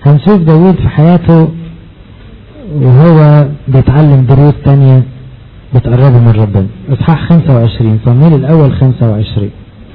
هنشوف داود في حياته وهو بيتعلم دروس تانية بتقربه من ربنا اصحاح 25 صمويل الاول 25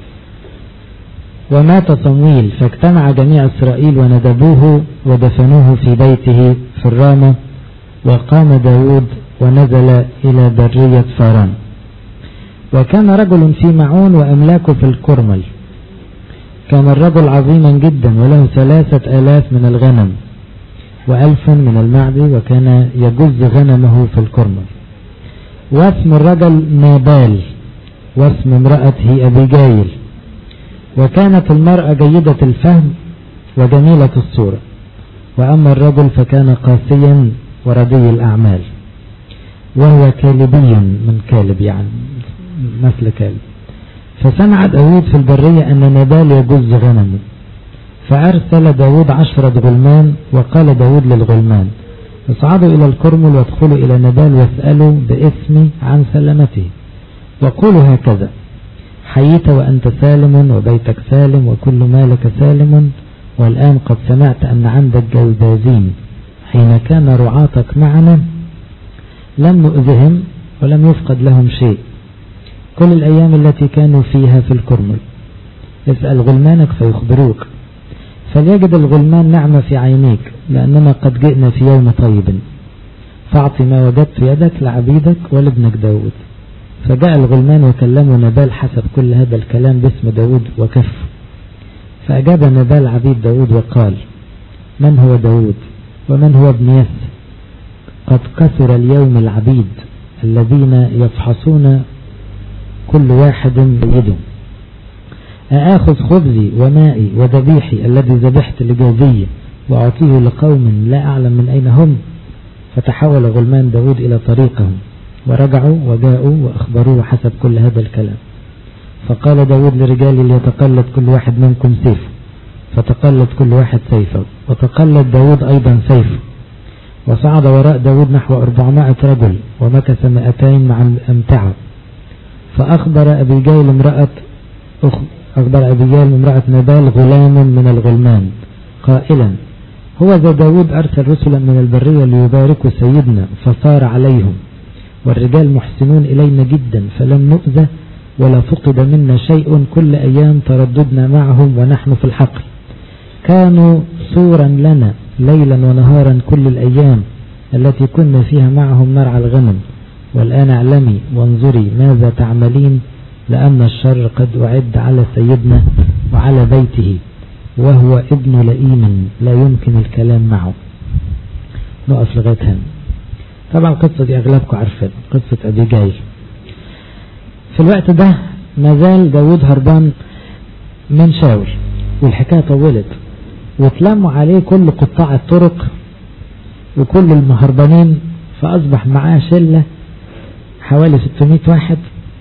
ومات صمويل فاجتمع جميع اسرائيل وندبوه ودفنوه في بيته في الرامة وقام داود ونزل الى برية فاران وكان رجل في معون واملاكه في الكرمل كان الرجل عظيما جدا وله ثلاثة آلاف من الغنم وألف من المعد وكان يجز غنمه في الكرمل واسم الرجل نابال واسم امرأته أبيجايل وكانت المرأة جيدة الفهم وجميلة الصورة وأما الرجل فكان قاسيا وردي الأعمال وهو كالبي من كالب يعني مثل كالب فسمع داود في البرية أن نبال يجز غنمه فأرسل داود عشرة غلمان وقال داود للغلمان اصعدوا إلى الكرمل وادخلوا إلى نبال واسألوا باسمي عن سلامته وقولوا هكذا حييت وأنت سالم وبيتك سالم وكل مالك سالم والآن قد سمعت أن عندك جوزازين حين كان رعاتك معنا لم نؤذهم ولم يفقد لهم شيء كل الأيام التي كانوا فيها في الكرمل اسأل غلمانك فيخبروك فليجد الغلمان نعمة في عينيك لأننا قد جئنا في يوم طيب فاعطي ما وجدت يدك لعبيدك ولابنك داود فجاء الغلمان وكلموا نبال حسب كل هذا الكلام باسم داود وكف فأجاب نبال عبيد داود وقال من هو داود ومن هو ابن يس قد كثر اليوم العبيد الذين يفحصون كل واحد بيده أآخذ خبزي ومائي وذبيحي الذي ذبحت لجوزي وأعطيه لقوم لا أعلم من أين هم فتحول غلمان داود إلى طريقهم ورجعوا وجاءوا وأخبروه حسب كل هذا الكلام فقال داود لرجالي ليتقلد كل واحد منكم سيفه فتقلد كل واحد سيفه وتقلد داود أيضا سيفه وصعد وراء داود نحو أربعمائة رجل ومكث مئتين مع الأمتعة فأخبر أبي جيل امرأة أخبر أبي جيل امرأة نبال غلام من الغلمان قائلا هو ذا داود أرسل رسلا من البرية ليباركوا سيدنا فصار عليهم والرجال محسنون إلينا جدا فلم نؤذى ولا فقد منا شيء كل أيام ترددنا معهم ونحن في الحقل كانوا سورا لنا ليلا ونهارا كل الأيام التي كنا فيها معهم نرعى الغنم والآن اعلمي وانظري ماذا تعملين لأن الشر قد أعد على سيدنا وعلى بيته وهو ابن لئيم لا يمكن الكلام معه نقف لغاية هنا طبعا القصة دي أغلبكم عارفين قصة أبي جايل في الوقت ده ما زال داود هربان من شاول والحكاية طولت واتلموا عليه كل قطاع الطرق وكل المهربانين فأصبح معاه شلة حوالي 600 واحد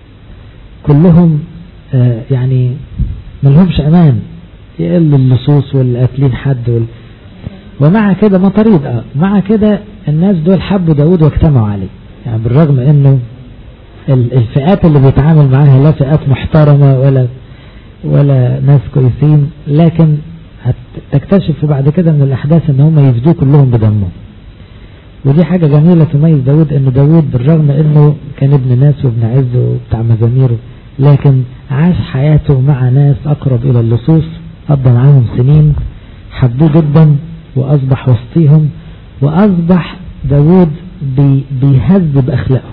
كلهم آه يعني ملهمش أمان يقل اللصوص والقاتلين حد وال... ومع كده ما طريد اه مع كده الناس دول حبوا داود واجتمعوا عليه يعني بالرغم انه الفئات اللي بيتعامل معاها لا فئات محترمة ولا ولا ناس كويسين لكن هتكتشفوا بعد كده من الأحداث ان هم يفدوا كلهم بدمهم ودي حاجة جميلة تميز داود ان داود بالرغم انه كان ابن ناس وابن عز وبتاع مزامير لكن عاش حياته مع ناس اقرب الى اللصوص قضى معاهم سنين حبوه جدا واصبح وسطيهم واصبح داود بي بيهذب اخلاقهم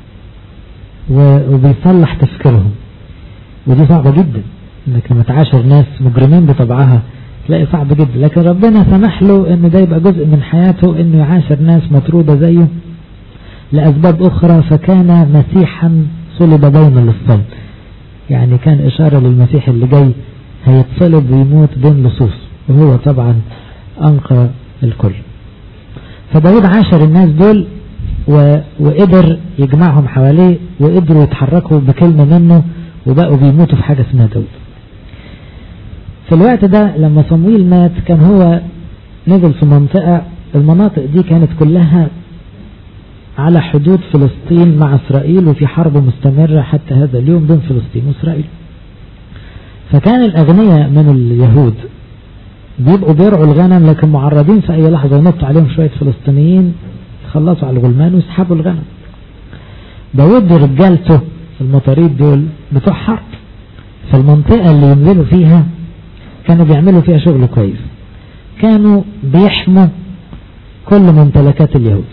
وبيصلح تفكيرهم ودي صعبة جدا انك لما تعاشر ناس مجرمين بطبعها تلاقي صعب جدا لكن ربنا سمح له ان ده يبقى جزء من حياته انه يعاشر ناس مطرودة زيه لأسباب أخرى فكان مسيحا صلب بين للصلب يعني كان إشارة للمسيح اللي جاي هيتصلب ويموت بين لصوص وهو طبعا أنقى الكل فداود عاشر الناس دول و... وقدر يجمعهم حواليه وقدروا يتحركوا بكلمة منه وبقوا بيموتوا في حاجة اسمها داود في الوقت ده لما صمويل مات كان هو نزل في منطقة المناطق دي كانت كلها على حدود فلسطين مع إسرائيل وفي حرب مستمرة حتى هذا اليوم بين فلسطين وإسرائيل فكان الأغنياء من اليهود بيبقوا بيرعوا الغنم لكن معرضين في أي لحظة ينطوا عليهم شوية فلسطينيين يخلصوا على الغلمان ويسحبوا الغنم داود ورجالته المطاريد دول بتوع حرب فالمنطقة اللي ينزلوا فيها كانوا بيعملوا فيها شغل كويس كانوا بيحموا كل ممتلكات اليهود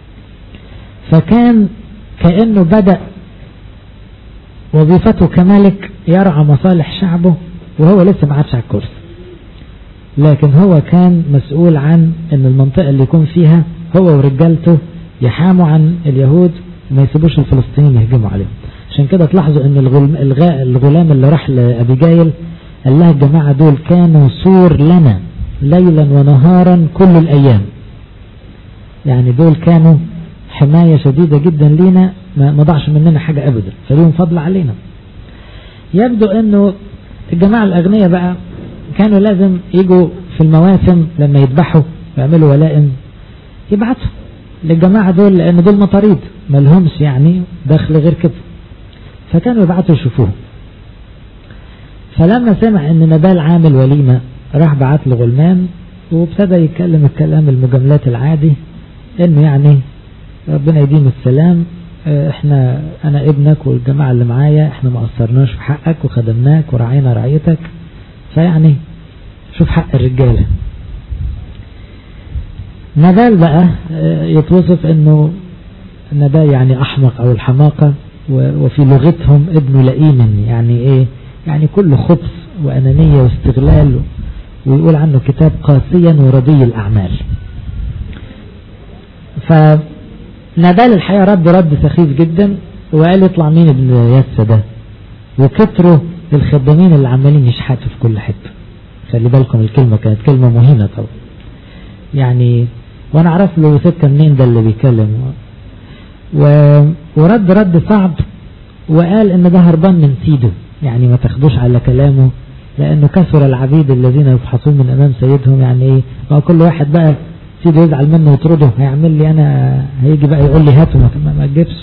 فكان كأنه بدأ وظيفته كملك يرعى مصالح شعبه وهو لسه ما عادش على الكرسي لكن هو كان مسؤول عن ان المنطقة اللي يكون فيها هو ورجالته يحاموا عن اليهود وما يسيبوش الفلسطينيين يهجموا عليهم عشان كده تلاحظوا ان الغلام اللي راح لأبيجايل قال لها الجماعة دول كانوا سور لنا ليلا ونهارا كل الأيام يعني دول كانوا حماية شديدة جدا لينا ما ضعش مننا حاجة أبدا فليهم فضل علينا يبدو أنه الجماعة الأغنياء بقى كانوا لازم يجوا في المواسم لما يذبحوا ويعملوا ولائم يبعتوا للجماعة دول لأن دول مطاريد ما لهمش يعني دخل غير كده فكانوا يبعتوا يشوفوهم فلما سمع ان نبال عامل وليمة راح بعت له غلمان وابتدى يتكلم الكلام المجاملات العادي انه يعني ربنا يديم السلام احنا انا ابنك والجماعة اللي معايا احنا ما قصرناش في حقك وخدمناك ورعينا رعيتك فيعني شوف حق الرجالة نبال بقى يتوصف انه نبال يعني احمق او الحماقة وفي لغتهم ابن لئيم يعني ايه يعني كله خبث وانانية واستغلال ويقول عنه كتاب قاسيا وردي الاعمال فنبال الحقيقة رد رد سخيف جدا وقال يطلع مين ابن ياسة ده وكتروا الخدامين اللي عمالين يشحتوا في كل حتة خلي بالكم الكلمة كانت كلمة مهينة طبعا يعني وانا اعرف له سكة منين ده اللي بيتكلم و... ورد رد صعب وقال ان ده هربان من سيده يعني ما تاخدوش على كلامه لانه كثر العبيد الذين يفحصون من امام سيدهم يعني ايه ما كل واحد بقى سيده يزعل منه ويطرده هيعمل لي انا هيجي بقى يقول لي هاته ما, ما تجيبش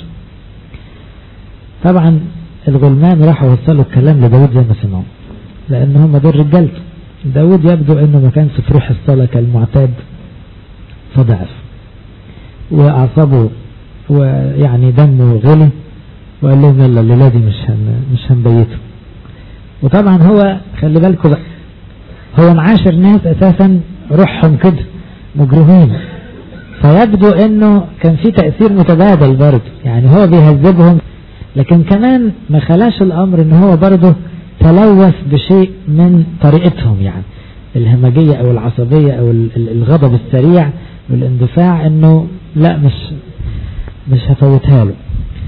طبعا الغلمان راحوا وصلوا الكلام لداود زي ما سمعوا لان هم دول رجالته داود يبدو انه ما كانش في روح الصلاة كالمعتاد فضعف واعصابه ويعني دمه غلي وقال لهم يلا الليلة دي مش هن مش هنبيته وطبعا هو خلي بالكم بقى هو معاشر ناس اساسا روحهم كده مجرمين فيبدو انه كان في تأثير متبادل برضه يعني هو بيهذبهم لكن كمان ما خلاش الامر ان هو برضه تلوث بشيء من طريقتهم يعني الهمجية او العصبية او الغضب السريع والاندفاع انه لا مش مش هفوتها له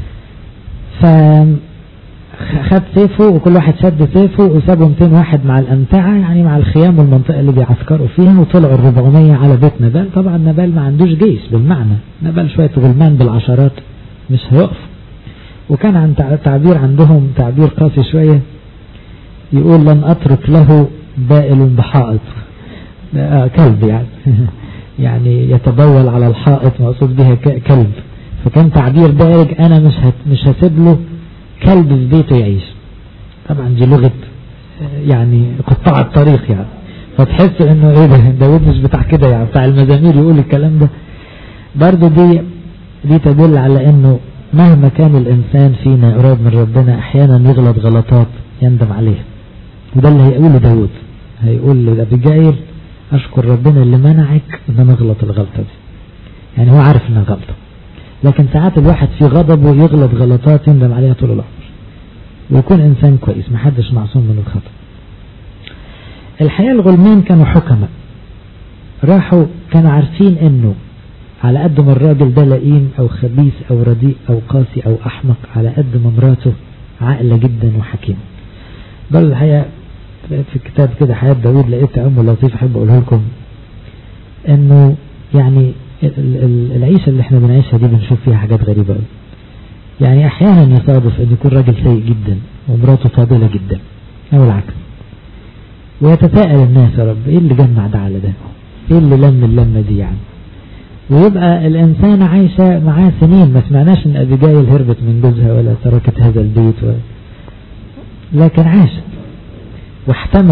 فخد سيفه وكل واحد شد سيفه وسابوا 200 واحد مع الأمتعة يعني مع الخيام والمنطقة اللي بيعسكروا فيها وطلعوا ال 400 على بيت نبال طبعا نبال ما عندوش جيش بالمعنى نبال شوية غلمان بالعشرات مش هيقف وكان عن تعبير عندهم تعبير قاسي شوية يقول لن أترك له بائل بحائط آه كلب يعني يعني يتبول على الحائط مقصود بها كلب فكان تعبير دارج انا مش هت مش هسيب له كلب في بيته يعيش طبعا دي لغة يعني قطاع الطريق يعني فتحس انه ايه ده داود مش بتاع كده يعني بتاع المزامير يقول الكلام ده برضو دي دي تدل على انه مهما كان الانسان فينا قريب من ربنا احيانا يغلط غلطات يندم عليها وده اللي هيقوله داود هيقول لابيجايل اشكر ربنا اللي منعك ان انا اغلط الغلطه دي يعني هو عارف انها غلطه لكن ساعات الواحد في غضبه يغلط غلطات يندم عليها طول العمر ويكون انسان كويس محدش معصوم من الخطأ الحقيقة الغلمان كانوا حكماء راحوا كانوا عارفين انه على قد ما الراجل ده لئيم او خبيث او رديء او قاسي او احمق على قد ما مراته عاقلة جدا وحكيمة بل الحقيقة في الكتاب كده حياة داود لقيت تأمل لطيف احب اقوله لكم انه يعني العيشة اللي احنا بنعيشها دي بنشوف فيها حاجات غريبة قوي يعني احيانا يصادف ان يكون راجل سيء جدا ومراته فاضلة جدا او العكس ويتساءل الناس يا رب ايه اللي جمع ده على ده ايه اللي لم اللمة دي يعني ويبقى الانسان عايشة معاه سنين ما سمعناش ان ابيجايل هربت من جوزها ولا تركت هذا البيت ولا لكن عاشت واحتملت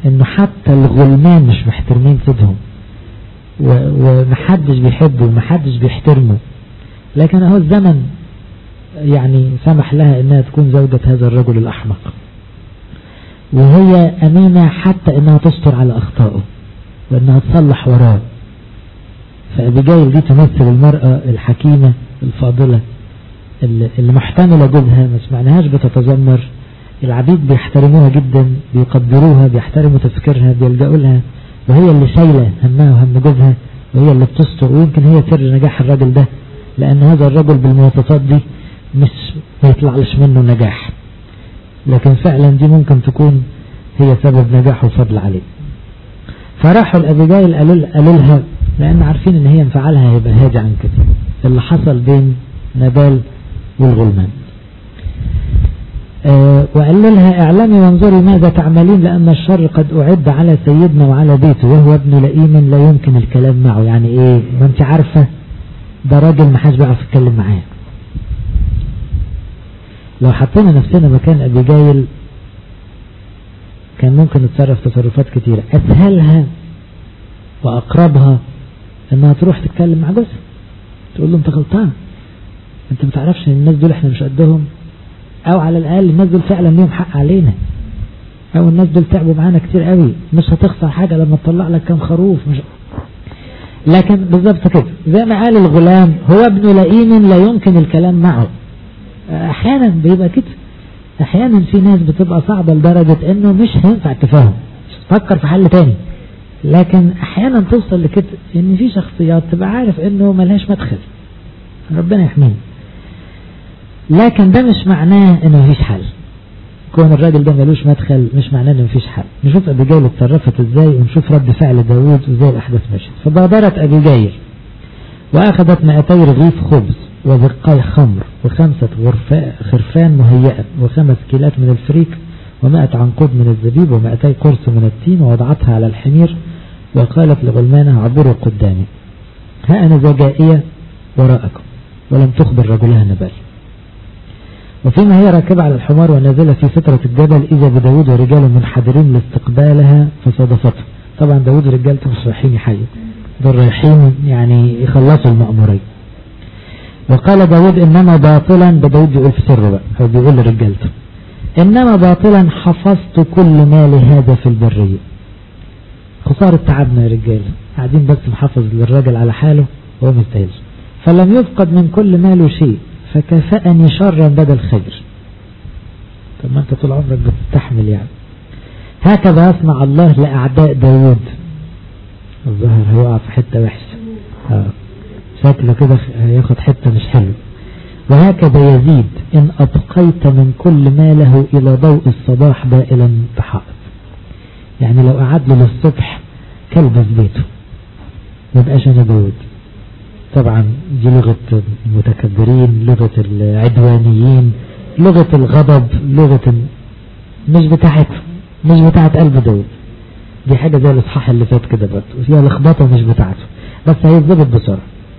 انه حتى الغلمان مش محترمين سيدهم ومحدش بيحبه ومحدش بيحترمه لكن اهو الزمن يعني سمح لها انها تكون زوجة هذا الرجل الاحمق وهي امينة حتى انها تستر على اخطائه وانها تصلح وراه فابيجايل دي تمثل المرأة الحكيمة الفاضلة اللي محتملة جوزها ما سمعناهاش بتتذمر العبيد بيحترموها جدا بيقدروها بيحترموا تفكيرها بيلجأوا لها وهي اللي شايلة همها وهم جوزها وهي اللي بتستر ويمكن هي سر نجاح الراجل ده لأن هذا الرجل بالمواصفات دي مش ما يطلعلش منه نجاح لكن فعلا دي ممكن تكون هي سبب نجاحه وفضل عليه فراحوا الأبيجايل قالوا قالوا لها لأن عارفين إن هي انفعالها هيبقى هادي عن كده اللي حصل بين نبال والغلمان أه وقال لها اعلمي وانظري ماذا تعملين لأن الشر قد أعد على سيدنا وعلى بيته وهو ابن لئيم لا يمكن الكلام معه يعني ايه ما انت عارفة ده راجل ما حدش بيعرف يتكلم معاه لو حطينا نفسنا مكان أبيجايل كان ممكن نتصرف تصرفات كتيرة أسهلها وأقربها إنها تروح تتكلم مع جوزها تقول له أنت غلطان أنت ما تعرفش إن الناس دول إحنا مش قدهم أو على الأقل الناس دول فعلا ليهم حق علينا أو الناس دول تعبوا معانا كتير قوي مش هتخسر حاجة لما تطلع لك كام خروف مش لكن بالظبط كده زي ما قال الغلام هو ابن لئيم لا يمكن الكلام معه احيانا بيبقى كده احيانا في ناس بتبقى صعبة لدرجة انه مش هينفع التفاهم فكر في حل تاني لكن احيانا توصل لكده ان في شخصيات تبقى عارف انه ملهاش مدخل ربنا يحمينا لكن ده مش معناه انه مفيش حل كون الراجل ده ملوش مدخل مش معناه انه مفيش حل نشوف ابيجايل اتصرفت ازاي ونشوف رد فعل داوود وازاي الاحداث مشت فبادرت ابيجايل واخذت 200 رغيف خبز وزقاي خمر وخمسة خرفان مهيئة وخمس كيلات من الفريك ومائة عنقود من الزبيب ومائتي قرص من التين ووضعتها على الحمير وقالت لغلمانها عبروا قدامي ها أنا زجائية وراءكم ولم تخبر رجلها نبال وفيما هي راكبة على الحمار ونازلة في سترة الجبل إذا بداود ورجال منحدرين لاستقبالها فصادفته طبعا داود ورجالته مش رايحين يحيوا دول رايحين يعني يخلصوا المأمورين وقال داود إنما باطلا ده داود بيقول في سره بقى أو بيقول لرجالته إنما باطلا حفظت كل مالي هذا في البرية خسارة تعبنا يا رجال قاعدين بس محافظ للراجل على حاله وهو مستاهلش فلم يفقد من كل ماله شيء فكفأني شرا بدل خير طب ما انت طول عمرك بتستحمل يعني هكذا يصنع الله لأعداء داود الظاهر هيقع في حتة وحشة آه. شكله كده هياخد حتة مش حلو وهكذا يزيد إن أبقيت من كل ماله إلى ضوء الصباح بائلا بحائط يعني لو قعد له للصبح كلبس بيته مبقاش أنا داود طبعا دي لغة المتكبرين لغة العدوانيين لغة الغضب لغة مش بتاعت مش بتاعت قلب داود دي حاجة زي الإصحاح اللي فات كده برضه فيها لخبطة مش بتاعته بس هيتظبط بسرعة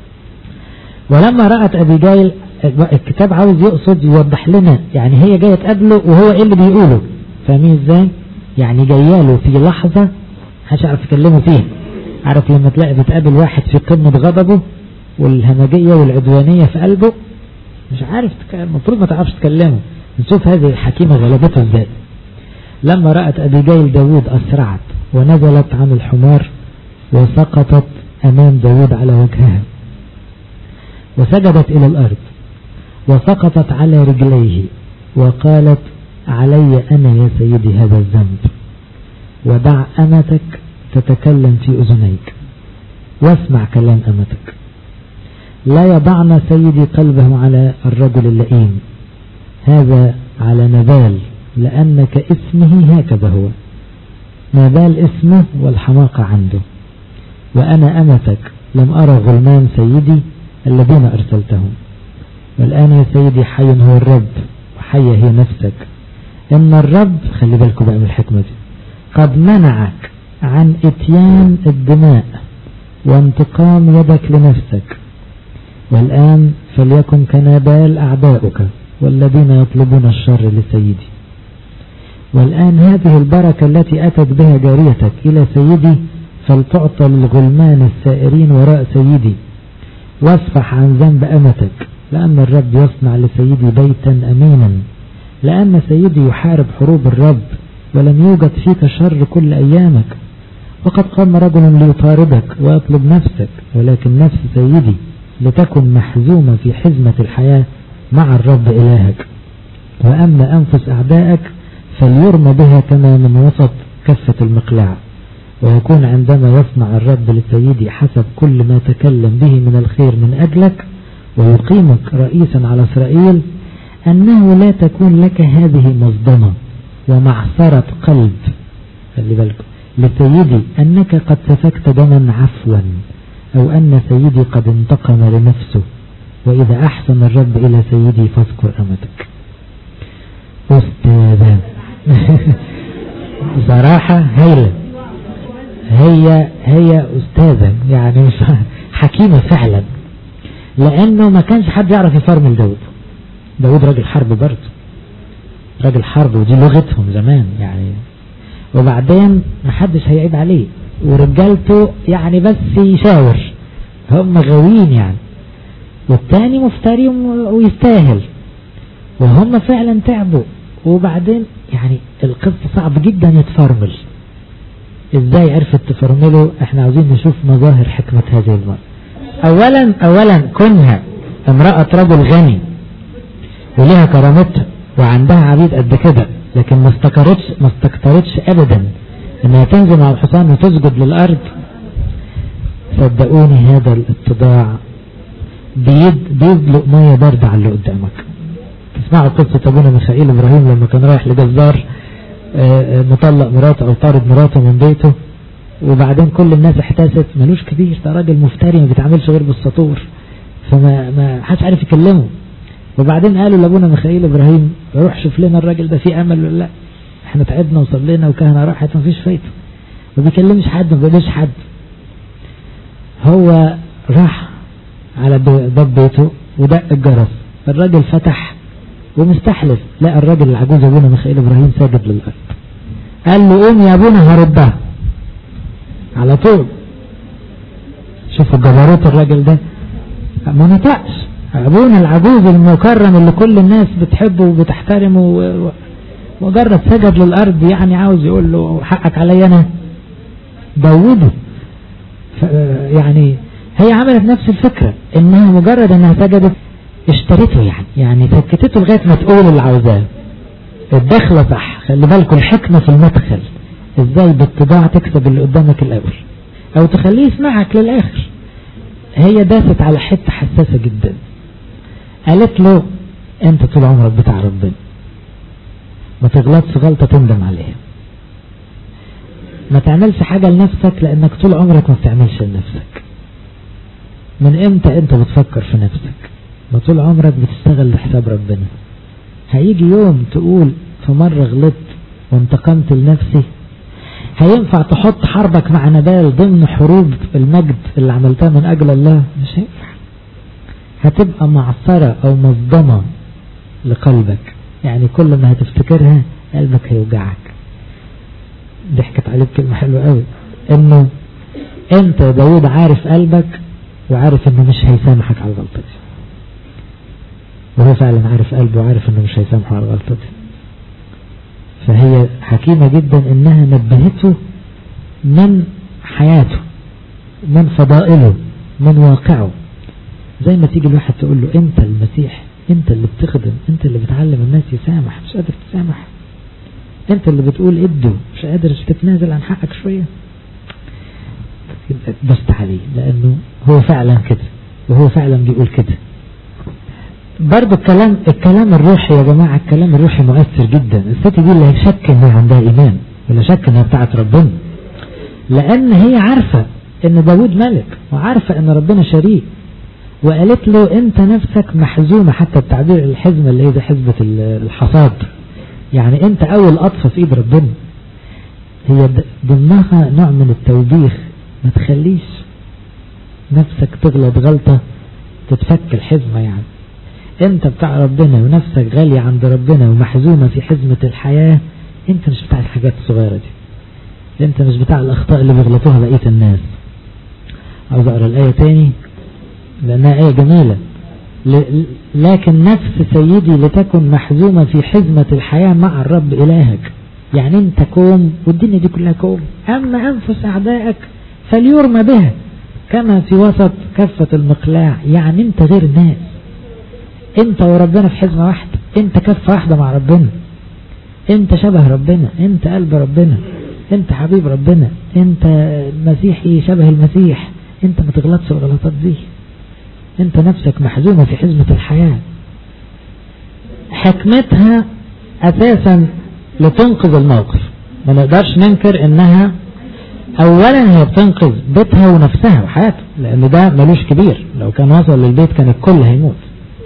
ولما رأت أبيجايل الكتاب عاوز يقصد يوضح لنا يعني هي جاية تقابله وهو ايه اللي بيقوله فاهمين ازاي يعني جايه في لحظة محدش يعرف يكلمه فيها عارف لما تلاقي بتقابل واحد في قمة غضبه والهمجية والعدوانية في قلبه مش عارف المفروض ما تعرفش تكلمه نشوف هذه الحكيمة غلبته ازاي لما رأت أبيجايل داود أسرعت ونزلت عن الحمار وسقطت أمام داود على وجهها وسجدت إلى الأرض وسقطت على رجليه وقالت علي أنا يا سيدي هذا الذنب ودع أمتك تتكلم في أذنيك واسمع كلام أمتك لا يضعن سيدي قلبه على الرجل اللئيم هذا على نبال لأنك اسمه هكذا هو نبال اسمه والحماقة عنده وأنا أمتك لم أرى غلمان سيدي الذين أرسلتهم والآن يا سيدي حي هو الرب وحي هي نفسك إن الرب خلي بالكم بقى من الحكمة دي قد منعك عن اتيان الدماء وانتقام يدك لنفسك والآن فليكن كنبال أعداؤك والذين يطلبون الشر لسيدي والآن هذه البركة التي أتت بها جاريتك إلى سيدي فلتعطى للغلمان السائرين وراء سيدي واصفح عن ذنب أمتك لأن الرب يصنع لسيدي بيتا أمينا لأن سيدي يحارب حروب الرب ولم يوجد فيك شر كل أيامك وقد قام رجل ليطاردك ويطلب نفسك ولكن نفس سيدي لتكن محزومة في حزمة الحياة مع الرب إلهك وأما أنفس أعدائك فليرمى بها كما من وسط كفة المقلاع ويكون عندما يصنع الرب لسيدي حسب كل ما تكلم به من الخير من أجلك ويقيمك رئيسا على إسرائيل أنه لا تكون لك هذه مصدمة ومعصرة قلب خلي بالكم لسيدي أنك قد سفكت دما عفوا أو أن سيدي قد انتقم لنفسه وإذا أحسن الرب إلى سيدي فاذكر أمتك أستاذة بصراحة هيلة هي هي أستاذة يعني حكيمة فعلا لأنه ما كانش حد يعرف يفرمل داود داود راجل حرب برضه راجل حرب ودي لغتهم زمان يعني وبعدين ما حدش هيعيب عليه ورجالته يعني بس يشاور هم غاويين يعني والتاني مفتري ويستاهل وهم فعلا تعبوا وبعدين يعني القصة صعب جدا يتفرمل ازاي عرفت تفرمله احنا عاوزين نشوف مظاهر حكمة هذه المرأة اولا اولا كونها امرأة رجل غني وليها كرامتها وعندها عبيد قد كده لكن ما استكرتش ما استكترتش ابدا انها تنزل على الحصان وتسجد للارض صدقوني هذا الاتضاع بيد بيدلق ميه بارده على اللي قدامك تسمعوا قصة ابونا ميخائيل ابراهيم لما كان رايح لجزار مطلق مراته او طارد مراته من بيته وبعدين كل الناس احتاست ملوش كبير ده راجل مفتري ما بيتعاملش غير بالسطور فما ما حدش عارف يكلمه وبعدين قالوا لابونا ميخائيل ابراهيم روح شوف لنا الراجل ده فيه امل ولا لا احنا تعبنا وصلينا وكهنه راحت ما فيش فايده ما بيكلمش حد ما بيقولش حد هو راح على باب بيته ودق الجرس الراجل فتح ومستحلف لقى الراجل العجوز ابونا ميخائيل ابراهيم ساجد للارض قال له قوم يا ابونا هردها على طول شوفوا جبروت الراجل ده ما نطقش ابونا العجوز المكرم اللي كل الناس بتحبه وبتحترمه ومجرد سجد للارض يعني عاوز يقول له حقك عليا انا دوده يعني هي عملت نفس الفكرة انها مجرد انها سجدت اشتريته يعني يعني سكتته لغاية ما تقول اللي عاوزاه الدخلة صح خلي بالكم الحكمة في المدخل ازاي باتضاع تكسب اللي قدامك الاول او تخليه يسمعك للاخر هي داست على حتة حساسة جدا قالت له انت طول عمرك بتاع ربنا ما تغلطش غلطة تندم عليها ما تعملش حاجة لنفسك لانك طول عمرك ما بتعملش لنفسك من امتى انت بتفكر في نفسك ما طول عمرك بتشتغل لحساب ربنا هيجي يوم تقول في مرة غلطت وانتقمت لنفسي هينفع تحط حربك مع نبال ضمن حروب المجد اللي عملتها من اجل الله مش هينفع هتبقى معصرة او مصدمة لقلبك يعني كل ما هتفتكرها قلبك هيوجعك ضحكت عليك كلمة حلوة قوي انه انت يا داود عارف قلبك وعارف انه مش هيسامحك على الغلطة دي وهو فعلا عارف قلبه وعارف انه مش هيسامحه على الغلطة دي فهي حكيمة جدا انها نبهته من حياته من فضائله من واقعه زي ما تيجي الواحد تقول له انت المسيح انت اللي بتخدم انت اللي بتعلم الناس يسامح مش قادر تسامح انت اللي بتقول ادوا مش قادر تتنازل عن حقك شوية بست عليه لانه هو فعلا كده وهو فعلا بيقول كده برضو الكلام الكلام الروحي يا جماعة الكلام الروحي مؤثر جدا الست دي اللي شك انها عندها ايمان ولا شك انها بتاعت ربنا لان هي عارفة ان داود ملك وعارفة ان ربنا شريك وقالت له انت نفسك محزومة حتى التعبير الحزمة اللي هي زي حزبة الحصاد يعني انت اول قطفة في ايد ربنا هي ضمنها نوع من التوبيخ ما تخليش نفسك تغلط غلطة تتفك الحزمة يعني انت بتاع ربنا ونفسك غالية عند ربنا ومحزومة في حزمة الحياة انت مش بتاع الحاجات الصغيرة دي انت مش بتاع الاخطاء اللي بيغلطوها بقية الناس عاوز اقرا الايه تاني لانها ايه جميله لكن نفس سيدي لتكن محزومة في حزمة الحياة مع الرب إلهك يعني انت كوم والدنيا دي كلها كوم أما أنفس أعدائك فليرمى بها كما في وسط كفة المقلاع يعني انت غير الناس انت وربنا في حزمة واحدة انت كفة واحدة مع ربنا انت شبه ربنا انت قلب ربنا انت حبيب ربنا انت مسيحي شبه المسيح انت ما تغلطش الغلطات دي انت نفسك محزومة في حزمة الحياة حكمتها اساسا لتنقذ الموقف ما نقدرش ننكر انها اولا هي بتنقذ بيتها ونفسها وحياتها لان ده ملوش كبير لو كان وصل للبيت كان الكل هيموت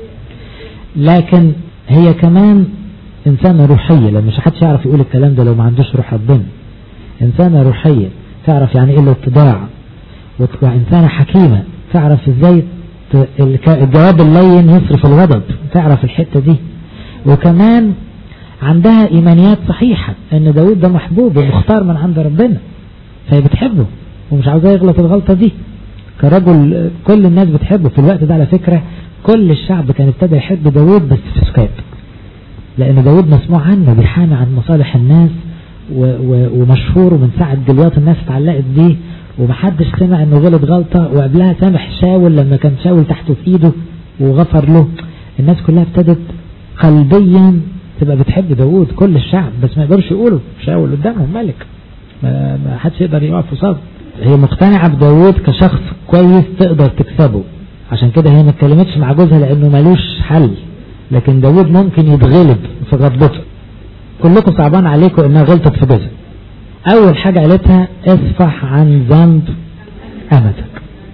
لكن هي كمان انسانة روحية لان مش حدش يعرف يقول الكلام ده لو ما عندوش روح ربنا انسانة روحية تعرف يعني ايه الاتضاع وانسانة حكيمة تعرف ازاي الجواب اللين يصرف الغضب تعرف الحتة دي وكمان عندها ايمانيات صحيحة ان داود ده محبوب ومختار من عند ربنا فهي بتحبه ومش عاوزاه يغلط الغلطة دي كرجل كل الناس بتحبه في الوقت ده على فكرة كل الشعب كان ابتدى يحب داود بس في سكات لان داود مسموع عنه بيحامي عن مصالح الناس و و ومشهور ومن ساعة دلوقتي الناس اتعلقت بيه ومحدش سمع انه غلط غلطة وقبلها سامح شاول لما كان شاول تحته في ايده وغفر له الناس كلها ابتدت قلبيا تبقى بتحب داود كل الشعب بس ما يقدرش يقولوا شاول قدامهم ملك ما, ما حدش يقدر يقف قصاده هي مقتنعة بداود كشخص كويس تقدر تكسبه عشان كده هي ما اتكلمتش مع جوزها لانه ملوش حل لكن داود ممكن يتغلب في غضبته كلكم صعبان عليكم انها غلطت في جوزها اول حاجة قالتها اصفح عن ذنب امتك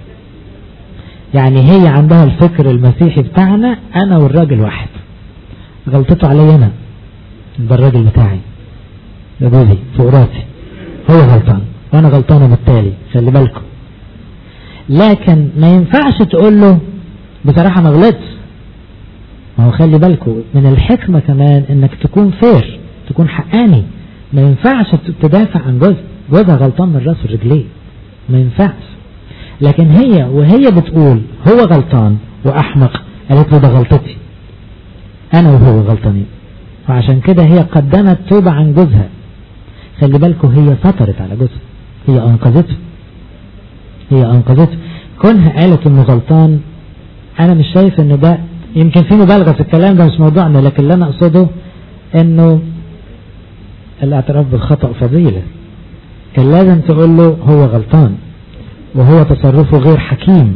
يعني هي عندها الفكر المسيحي بتاعنا انا والراجل واحد غلطته علي انا ده الراجل بتاعي ده جوزي فوق راسي هو غلطان وانا غلطانه بالتالي خلي بالكم لكن ما ينفعش تقول له بصراحه ما غلطتش ما هو خلي بالكم من الحكمه كمان انك تكون فير تكون حقاني ما ينفعش تدافع عن جوز جوزها غلطان من راسه ورجليه ما ينفعش لكن هي وهي بتقول هو غلطان واحمق قالت له ده غلطتي انا وهو غلطانين وعشان كده هي قدمت توبة عن جوزها خلي بالكم هي سطرت على جوزها هي انقذته هي انقذته كونها قالت انه غلطان انا مش شايف ان ده يمكن في مبالغة في الكلام ده مش موضوعنا لكن اللي انا اقصده انه الاعتراف بالخطأ فضيلة كان لازم تقول له هو غلطان وهو تصرفه غير حكيم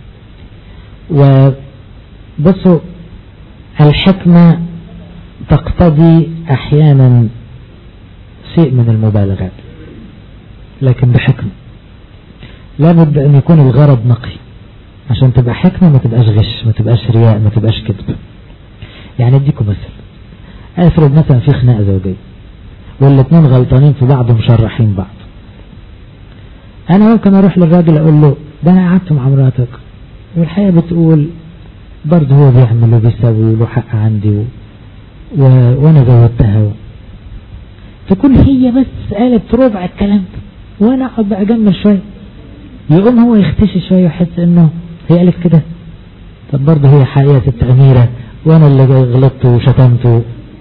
وبصوا الحكمة تقتضي احيانا شيء من المبالغات لكن بحكمة لابد ان يكون الغرض نقي عشان تبقى حكمة ما تبقاش غش ما تبقاش رياء ما تبقاش كذب يعني اديكم مثل افرض مثلا في خناقة زوجية والاثنين غلطانين في بعض ومشرحين بعض انا ممكن اروح للراجل اقول له ده انا قعدت مع مراتك والحقيقة بتقول برضه هو بيعمل وبيسوي وله حق عندي و... و... وانا زودتها و... تكون هي بس قالت ربع الكلام ده وانا اقعد بقى اجمل شويه يقوم هو يختشي شويه ويحس انه هي قالت كده طب برضه هي حقيقه ست اميره وانا اللي غلطت وشتمت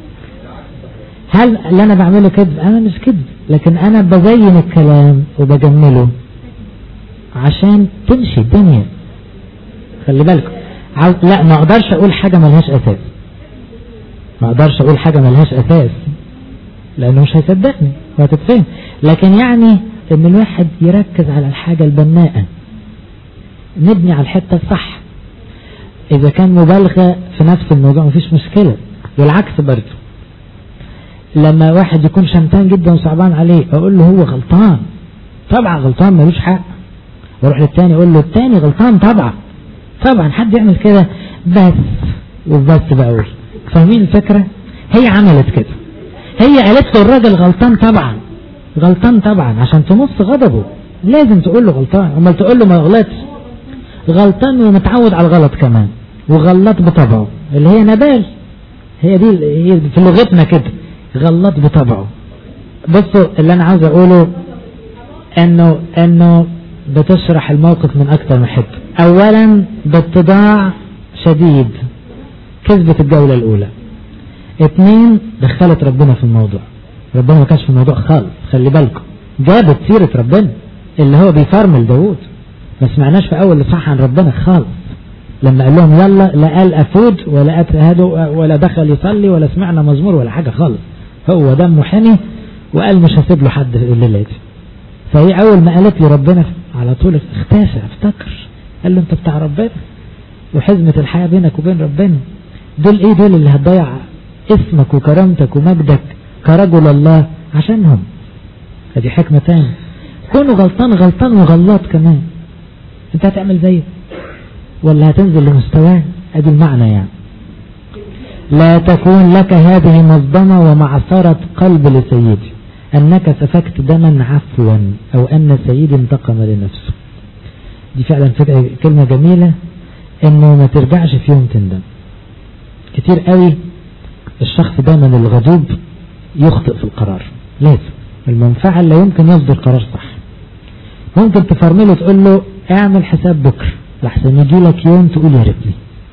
هل اللي انا بعمله كذب انا مش كذب لكن انا بزين الكلام وبجمله عشان تمشي الدنيا خلي بالكم لا ما اقدرش اقول حاجه ملهاش اساس ما اقدرش اقول حاجه ملهاش اساس لانه مش هيصدقني وهتتفهم لكن يعني ان الواحد يركز على الحاجة البناءة نبني على الحتة الصح اذا كان مبالغة في نفس الموضوع مفيش مشكلة والعكس برضه لما واحد يكون شمتان جدا وصعبان عليه اقول له هو غلطان طبعا غلطان ملوش حق واروح للتاني اقول له التاني غلطان طبعا طبعا حد يعمل كده بس وبس بقول فاهمين الفكرة هي عملت كده هي قالت له الراجل غلطان طبعا غلطان طبعا عشان تمص غضبه لازم تقول له غلطان امال تقول له ما غلطش غلطان ومتعود على الغلط كمان وغلط بطبعه اللي هي نبال هي دي في لغتنا كده غلط بطبعه بصوا اللي انا عاوز اقوله انه انه بتشرح الموقف من اكتر من حته اولا باتضاع شديد كذبت الجولة الاولى اتنين دخلت ربنا في الموضوع ربنا ما كانش في الموضوع خالص خلي بالكم جابت سيرة ربنا اللي هو بيفرمل داوود ما سمعناش في اول اصحاح عن ربنا خالص لما قال لهم يلا لا قال افود ولا اتهدوا ولا دخل يصلي ولا سمعنا مزمور ولا حاجة خالص هو دمه حمي وقال مش هسيب له حد في الليلة دي فهي اول ما قالت لي ربنا على طول اختفى افتكر قال له انت بتاع ربنا وحزمة الحياة بينك وبين ربنا دول ايه دول اللي هتضيع اسمك وكرامتك ومجدك كرجل الله عشانهم هذه حكمة تاني كونه غلطان غلطان وغلط كمان انت هتعمل زيه ولا هتنزل لمستواه ادي المعنى يعني لا تكون لك هذه مصدمة ومعصرة قلب لسيدي أنك سفكت دما عفوا أو أن سيدي انتقم لنفسه دي فعلا فكرة كلمة جميلة انه ما ترجعش في يوم تندم كتير قوي الشخص دايما الغضوب يخطئ في القرار لازم المنفعل لا يمكن يصدر قرار صح ممكن تفرمله تقول له اعمل حساب بكره لحسن يجي لك يوم تقول يا ريتني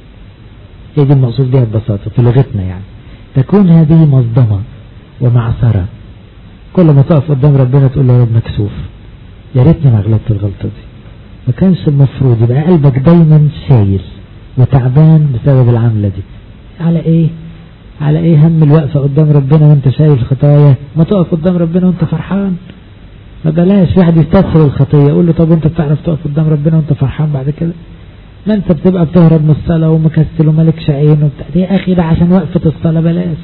هي دي المقصود بها ببساطة في لغتنا يعني تكون هذه مصدمة ومعصرة كل ما تقف قدام ربنا تقول له يا رب مكسوف يا ريتني ما غلطت الغلطة دي ما كانش المفروض يبقى قلبك دايما شايل وتعبان بسبب العملة دي على ايه على ايه هم الوقفة قدام ربنا وانت شايل الخطايا ما تقف قدام ربنا وانت فرحان ما بلاش واحد يستسهل الخطية يقول له طب انت بتعرف تقف قدام ربنا وانت فرحان بعد كده ما انت بتبقى بتهرب من الصلاة ومكسل ومالكش عين وبتاع يا اخي ده عشان وقفة الصلاة بلاش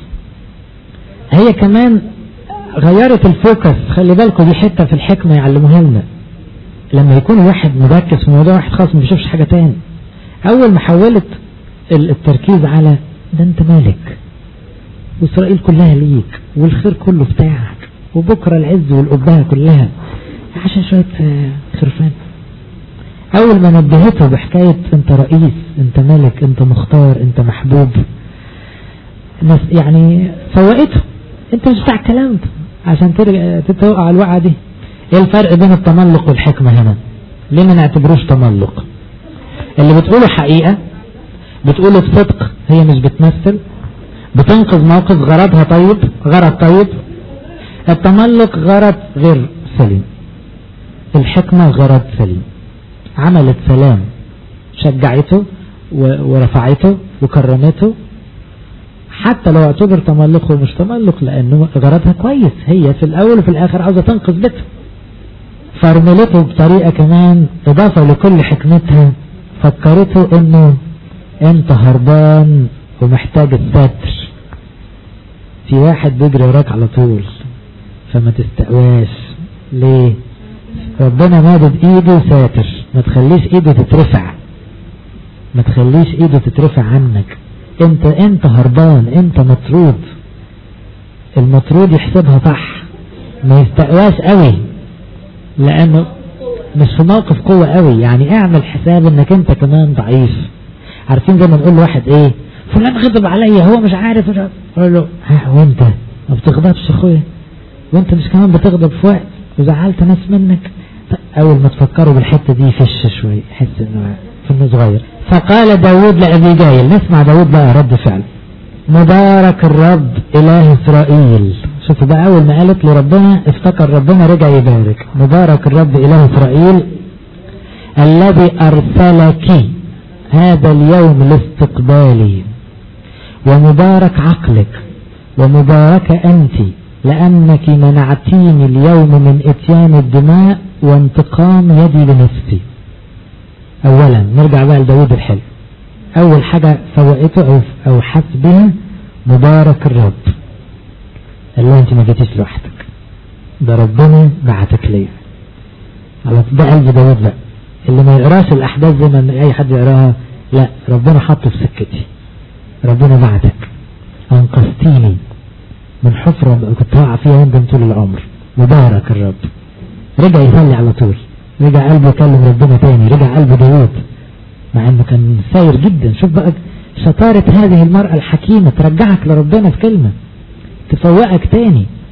هي كمان غيرت الفوكس خلي بالكم دي حتة في الحكمة يعلموها لنا لما يكون واحد مركز في موضوع واحد خاص ما بيشوفش حاجة تاني اول ما حولت التركيز على ده انت مالك واسرائيل كلها ليك والخير كله بتاعك وبكرة العز والأبهة كلها عشان شوية خرفان أول ما نبهته بحكاية أنت رئيس أنت ملك أنت مختار أنت محبوب ناس يعني فوقته أنت مش بتاع الكلام ده عشان ترجع تتوقع الوقعة دي إيه الفرق بين التملق والحكمة هنا ليه ما نعتبروش تملق اللي بتقوله حقيقة بتقوله بصدق هي مش بتمثل بتنقذ موقف غرضها طيب غرض طيب التملق غرض غير سليم الحكمة غرض سليم عملت سلام شجعته ورفعته وكرمته حتى لو اعتبر تملقه مش تملق لانه غرضها كويس هي في الاول وفي الاخر عاوزة تنقذ بيتها فرملته بطريقة كمان اضافة لكل حكمتها فكرته انه انت هربان ومحتاج الستر في واحد بيجري وراك على طول فما تستقواش ليه ربنا مادد ايده ساتر ما تخليش ايده تترفع ما تخليش ايده تترفع عنك انت انت هربان انت مطرود المطرود يحسبها صح ما يستقواش قوي لانه مش في موقف قوة قوي يعني اعمل حساب انك انت كمان ضعيف عارفين زي ما نقول لواحد ايه فلان غضب عليا هو مش عارف اقول له ها وانت ما بتغضبش اخويا وانت مش كمان بتغضب في وقت وزعلت ناس منك اول ما تفكروا بالحته دي فش شوي يحس انه انه صغير فقال داود لابي جايل نسمع داود بقى رد فعل مبارك الرب اله اسرائيل شوفوا بقى اول ما قالت له ربنا افتكر ربنا رجع يبارك مبارك الرب اله اسرائيل الذي ارسلك هذا اليوم لاستقبالي ومبارك عقلك ومباركة أنت لأنك منعتيني اليوم من اتيان الدماء وانتقام يدي لنفسي أولا نرجع بقى لداود الحلو أول حاجة فوقته أو, أو حس بها مبارك الرب قال له أنت ما جيتيش لوحدك ده ربنا بعتك ليا على ده قلب داود بقى اللي ما يقراش الأحداث زي ما أي حد يقراها لا ربنا حطه في سكتي ربنا بعتك أنقذتيني من حفرة كنت واقع فيها يندم طول العمر مبارك الرب رجع يصلي على طول رجع قلبه يكلم ربنا تاني رجع قلبه داوود مع انه كان ساير جدا شوف بقى شطارة هذه المرأة الحكيمة ترجعك لربنا في كلمة تفوقك تاني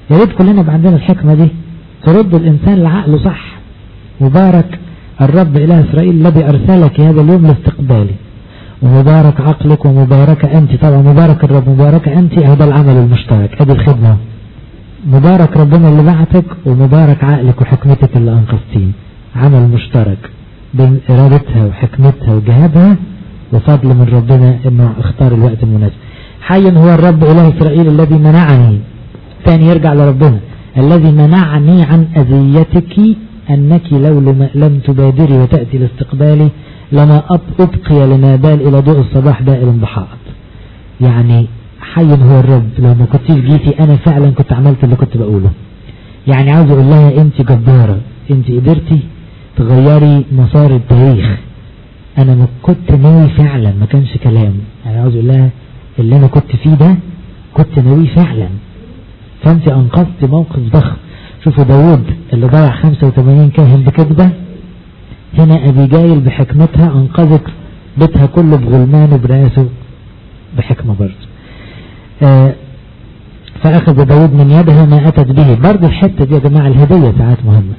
يا ريت كلنا يبقى عندنا الحكمة دي ترد الإنسان لعقله صح مبارك الرب إله إسرائيل الذي أرسلك هذا اليوم لاستقبالي ومبارك عقلك ومباركة أنت طبعا مبارك الرب مباركة أنت هذا العمل المشترك هذه الخدمة مبارك ربنا اللي بعتك ومبارك عقلك وحكمتك اللي أنقذتيه عمل مشترك بين إرادتها وحكمتها وجهادها وفضل من ربنا أنه اختار الوقت المناسب حي هو الرب إله إسرائيل الذي منعني ثاني يرجع لربنا الذي منعني عن أذيتك أنك لو لم تبادري وتأتي لاستقبالي لما أبقي لنابال إلى ضوء الصباح بائل بحائط يعني حي هو الرب لو ما كنتيش جيتي أنا فعلا كنت عملت اللي كنت بقوله يعني عاوز أقول لها أنت جبارة أنت قدرتي تغيري مسار التاريخ أنا ما كنت ناوي فعلا ما كانش كلام يعني عاوز أقول لها اللي أنا كنت فيه ده كنت ناوي فعلا فأنت أنقذت موقف ضخم شوفوا داود اللي ضيع 85 كاهن بكذبة هنا أبيجايل بحكمتها أنقذت بيتها كله بغلمان وبراسه بحكمة برضه آه فأخذ داود من يدها ما أتت به برضه الحتة دي يا جماعة الهدية ساعات مهمة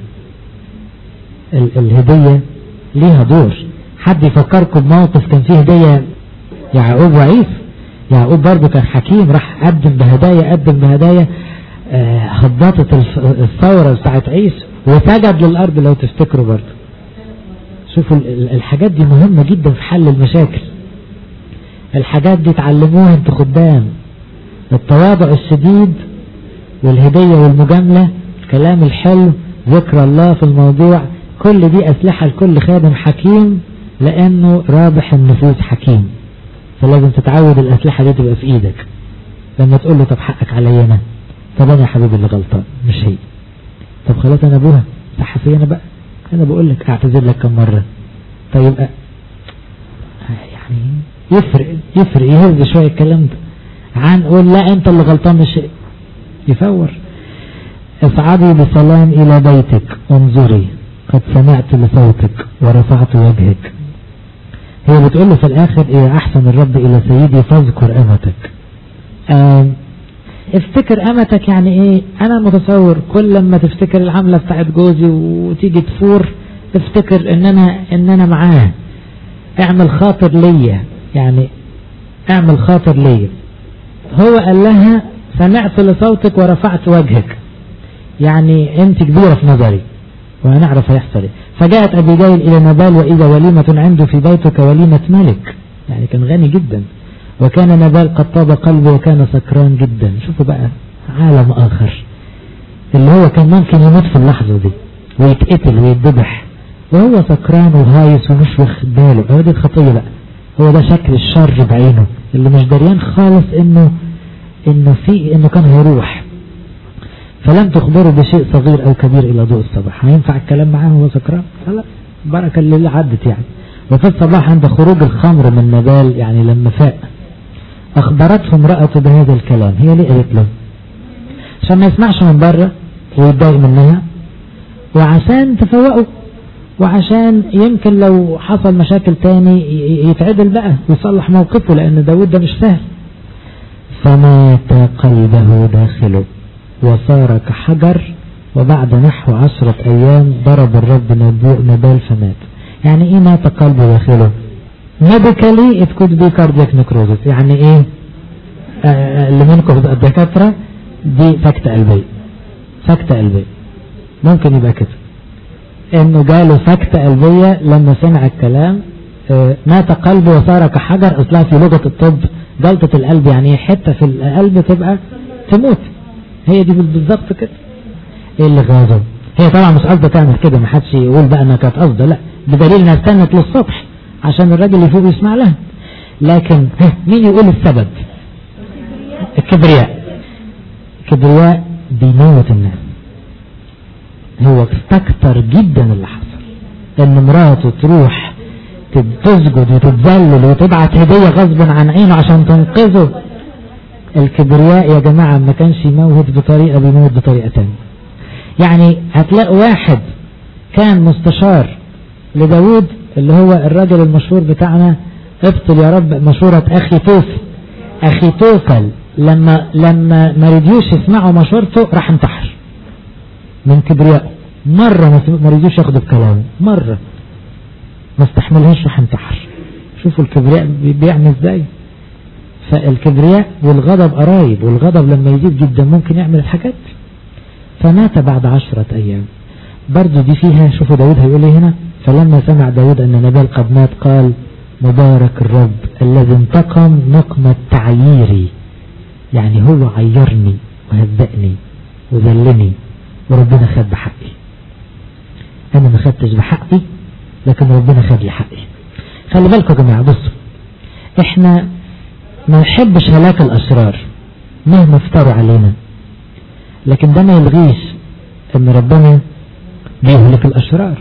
ال الهدية ليها دور حد يفكركم بموقف كان فيه هدية يعقوب وعيسى يعقوب برضه كان حكيم راح قدم بهدايا قدم بهدايا آه هبطت الثورة بتاعت عيسى وسجد للأرض لو تفتكروا برضه شوفوا الحاجات دي مهمة جدا في حل المشاكل الحاجات دي تعلموها انتوا خدام التواضع الشديد والهدية والمجاملة الكلام الحلو ذكر الله في الموضوع كل دي أسلحة لكل خادم حكيم لأنه رابح النفوس حكيم فلازم تتعود الأسلحة دي تبقى في إيدك لما تقول له طب حقك عليا أنا طب أنا يا حبيبي اللي غلطان مش هي طب خلاص أنا أبوها صح في أنا بقى أنا بقول لك أعتذر لك كم مرة طيب يعني يفرق يفرق يهز شوية الكلام ده عن قول لا أنت اللي غلطان مش يفور اصعدي بسلام إلى بيتك انظري قد سمعت لصوتك ورفعت وجهك هي بتقول له في الآخر إيه أحسن الرب إلى سيدي فاذكر أمتك افتكر أمتك يعني إيه أنا متصور كل لما تفتكر العملة بتاعت جوزي وتيجي تفور افتكر إن أنا إن أنا معاه اعمل خاطر ليا يعني اعمل خاطر ليا هو قال لها سمعت لصوتك ورفعت وجهك يعني انت كبيرة في نظري وهنعرف هيحصل ايه فجاءت ابيجايل الى نبال واذا وليمة عنده في بيتك وليمة ملك يعني كان غني جدا وكان نبال قد طاب قلبه وكان سكران جدا شوفوا بقى عالم اخر اللي هو كان ممكن يموت في اللحظة دي ويتقتل ويتذبح وهو سكران وهايس ومش واخد باله هو دي الخطية بقى هو ده شكل الشر بعينه اللي مش دريان خالص انه انه في انه كان هيروح فلم تخبره بشيء صغير او كبير الى ضوء الصباح هينفع الكلام معاه وهو سكران خلاص بركة اللي عدت يعني وفي الصباح عند خروج الخمر من نبال يعني لما فاق اخبرته امرأته بهذا الكلام هي ليه قالت له عشان ما يسمعش من بره ويتضايق منها وعشان تفوقوا وعشان يمكن لو حصل مشاكل تاني يتعدل بقى ويصلح موقفه لان داود ده مش سهل فمات قلبه داخله وصار كحجر وبعد نحو عشرة ايام ضرب الرب نبال فمات يعني ايه مات قلبه داخله medically it could be cardiac necrosis يعني ايه آه اللي منكم الدكاترة دي سكتة قلبية سكتة قلبية ممكن يبقى كده انه جاله سكتة قلبية لما سمع الكلام اه مات قلبه وصار كحجر اصلها في لغة الطب جلطة القلب يعني حتة في القلب تبقى تموت هي دي بالظبط كده ايه اللي غاظه هي طبعا مش قصده تعمل كده ما حدش يقول بقى انها كانت قصده لا بدليل انها استنت للصبح عشان الراجل يفوق يسمع لها لكن مين يقول السبب الكبرياء الكبرياء بيموت الناس هو استكتر جدا اللي حصل ان مراته تروح تسجد وتتذلل وتبعت هدية غصبا عن عينه عشان تنقذه الكبرياء يا جماعة ما كانش يموت بطريقة بيموت بطريقة تانية يعني هتلاقوا واحد كان مستشار لداود اللي هو الراجل المشهور بتاعنا ابطل يا رب مشورة اخي توفل اخي توفل لما لما ما رضيوش يسمعوا مشورته راح انتحر من كبريائه مرة ما رضيوش ياخدوا بكلامه مرة ما استحملهاش راح انتحر شوفوا الكبرياء بيعمل ازاي فالكبرياء والغضب قرايب والغضب لما يزيد جدا ممكن يعمل الحاجات فمات بعد عشرة ايام برضو دي فيها شوفوا داود هيقول ايه هنا فلما سمع داود ان نبال قد مات قال مبارك الرب الذي انتقم نقمة تعييري يعني هو عيرني وهزقني وذلني وربنا خد بحقي انا ما خدتش بحقي لكن ربنا خد لي حقي خلي بالكم يا جماعه بصوا احنا ما نحبش هلاك الاشرار مهما افتروا علينا لكن ده ما يلغيش ان ربنا بيهلك الاشرار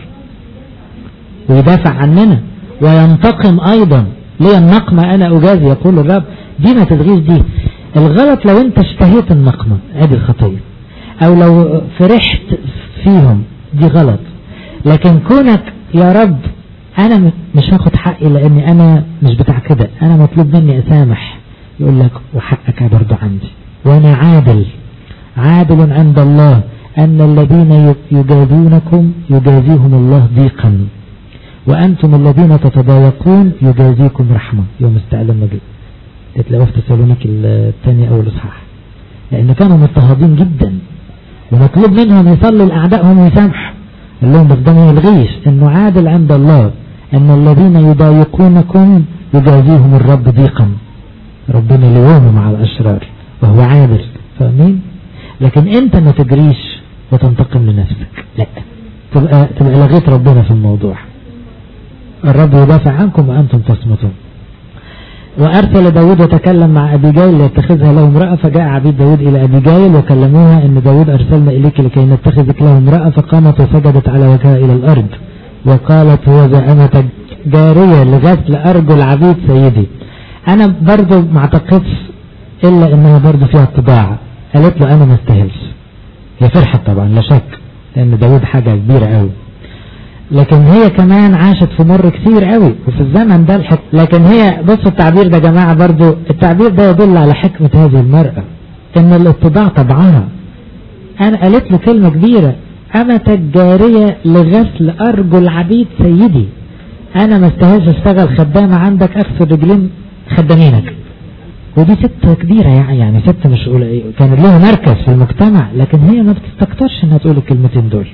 ويدافع عننا وينتقم ايضا ليه النقمة انا اجازي يقول الرب دي ما تلغيش دي الغلط لو انت اشتهيت النقمة ادي الخطية او لو فرحت فيهم دي غلط لكن كونك يا رب انا مش هاخد حقي لاني انا مش بتاع كده انا مطلوب مني اسامح يقول لك وحقك برضه عندي وانا عادل عادل عند الله ان الذين يجازونكم يجازيهم الله ضيقا وانتم الذين تتضايقون يجازيكم رحمة يوم استعلام مجيء تلاقوه في تسالونيك الثانية او الاصحاح لان كانوا مضطهدين جدا ومطلوب منهم يصلوا لاعدائهم ويسامحوا قال لهم بس ده ما يلغيش انه عادل عند الله ان الذين يضايقونكم يجازيهم الرب ضيقا ربنا ليوم مع الاشرار وهو عادل فاهمين لكن انت ما تجريش وتنتقم لنفسك لا تبقى تبقى لغيت ربنا في الموضوع الرب يدافع عنكم وانتم تصمتون وأرسل داود وتكلم مع أبي جايل ليتخذها له امرأة فجاء عبيد داود إلى أبي جايل وكلموها أن داود أرسلنا إليك لكي نتخذك له امرأة فقامت وسجدت على وجهها إلى الأرض وقالت هو زعمة جارية لغسل أرجل عبيد سيدي أنا برضو ما اعتقدش إلا إنها برضو فيها اتباع قالت له أنا ما استاهلش هي فرحت طبعا لا شك لأن داود حاجة كبيرة قوي لكن هي كمان عاشت في مر كتير قوي وفي الزمن ده الحك... لكن هي بصوا التعبير ده يا جماعة برضو التعبير ده يدل على حكمة هذه المرأة ان الاتباع طبعها انا قالت له كلمة كبيرة امتك جارية لغسل ارجل عبيد سيدي انا ما استاهلش اشتغل خدامة عندك اغسل رجلين خدامينك ودي ست كبيرة يعني يعني ست مش كان لها مركز في المجتمع لكن هي ما بتستكترش انها تقول الكلمتين دول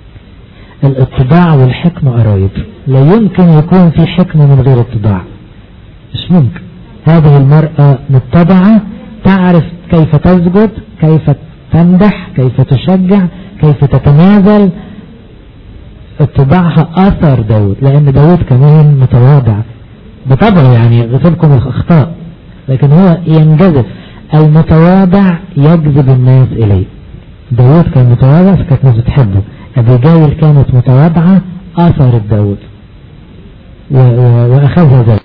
الاتباع والحكمة قرايب لا يمكن يكون في حكمة من غير اتباع مش ممكن هذه المرأة متبعة تعرف كيف تسجد كيف تمدح كيف تشجع كيف تتنازل اتباعها اثر داود لان داود كمان متواضع بطبعه يعني غفلكم الاخطاء لكن هو ينجذب المتواضع يجذب الناس اليه داود كان متواضع فكانت الناس بتحبه أبيجايل كانت متواضعة آثرت داود وأخذها ذلك